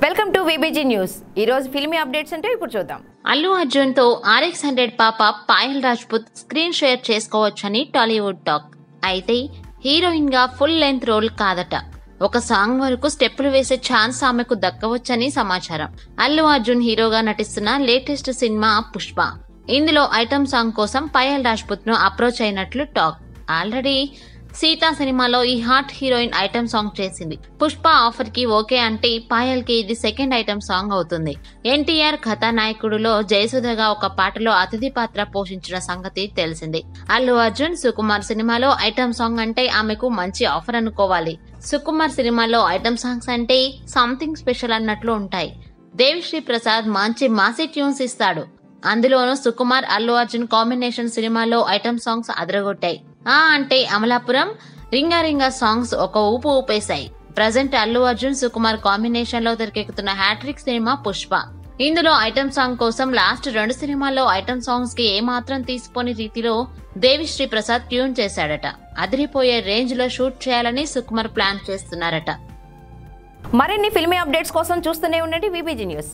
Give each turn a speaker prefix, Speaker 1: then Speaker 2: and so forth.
Speaker 1: welcome to VBG news ఈ రోజు filmy updates అంటే ఇప్పుడు చూద్దాం
Speaker 2: అల్లు అర్జున్ తో ఆర్ఎక్స్ హండ్రెడ్ పాప పాయల్ రాజ్పుత్ స్క్రీన్ షేర్ చేసుకోవచ్చని టాలీవుడ్ టాక్ అయితే హీరోయిన్ గా ఫుల్ లెంత్ రోల్ కాదట ఒక సాంగ్ వరకు స్టెప్పులు వేసే ఛాన్స్ ఆమెకు దక్కవచ్చని సమాచారం అల్లు అర్జున్ హీరోగా నటిస్తున్న లేటెస్ట్ సినిమా పుష్ప ఇందులో ఐటమ్ సాంగ్ కోసం పాయల్ రాజ్పుత్ ను అప్రోచ్ అయినట్లు టాక్ ఆల్రెడీ సీతా సినిమాలో ఈ హాట్ హీరోయిన్ ఐటమ్ సాంగ్ చేసింది పుష్ప ఆఫర్ కి ఓకే అంటే పాయల్ కి ఇది సెకండ్ ఐటమ్ సాంగ్ అవుతుంది ఎన్టీఆర్ కథానాయకుడులో జయసుధగా ఒక పాటలో అతిథి పాత్ర పోషించిన సంగతి తెలిసింది అల్లు అర్జున్ సుకుమార్ సినిమాలో ఐటమ్ సాంగ్ అంటే ఆమెకు మంచి ఆఫర్ అనుకోవాలి సుకుమార్ సినిమాలో ఐటమ్ సాంగ్స్ అంటే సంథింగ్ స్పెషల్ అన్నట్లు ఉంటాయి దేవిశ్రీ ప్రసాద్ మంచి మాసి ట్యూన్స్ ఇస్తాడు అందులోనూ సుకుమార్ అల్లు అర్జున్ కాంబినేషన్ సినిమాలో ఐటమ్ సాంగ్స్ అదరగొట్టాయి ఆ అంటే అమలాపురం రింగా రింగా సాంగ్స్ ఒక ఊపు ఊపేశాయి ప్రజెంట్ అల్లు అర్జున్ సుకుమార్ కాంబినేషన్ లో తెరకెక్కుతున్న హ్యాట్రిక్ సినిమా పుష్ప ఇందులో ఐటమ్ సాంగ్ కోసం లాస్ట్ రెండు సినిమాల్లో ఐటమ్ సాంగ్స్ కి ఏమాత్రం తీసిపోని రీతిలో దేవిశ్రీ ప్రసాద్ ట్యూన్ చేశాడట అదిరిపోయే రేంజ్ లో షూట్ చేయాలని సుకుమార్ ప్లాన్ చేస్తున్నారట
Speaker 1: మరిన్ని ఫిల్మీ అప్డేట్స్ కోసం చూస్తూనే ఉండండి విబిజీ న్యూస్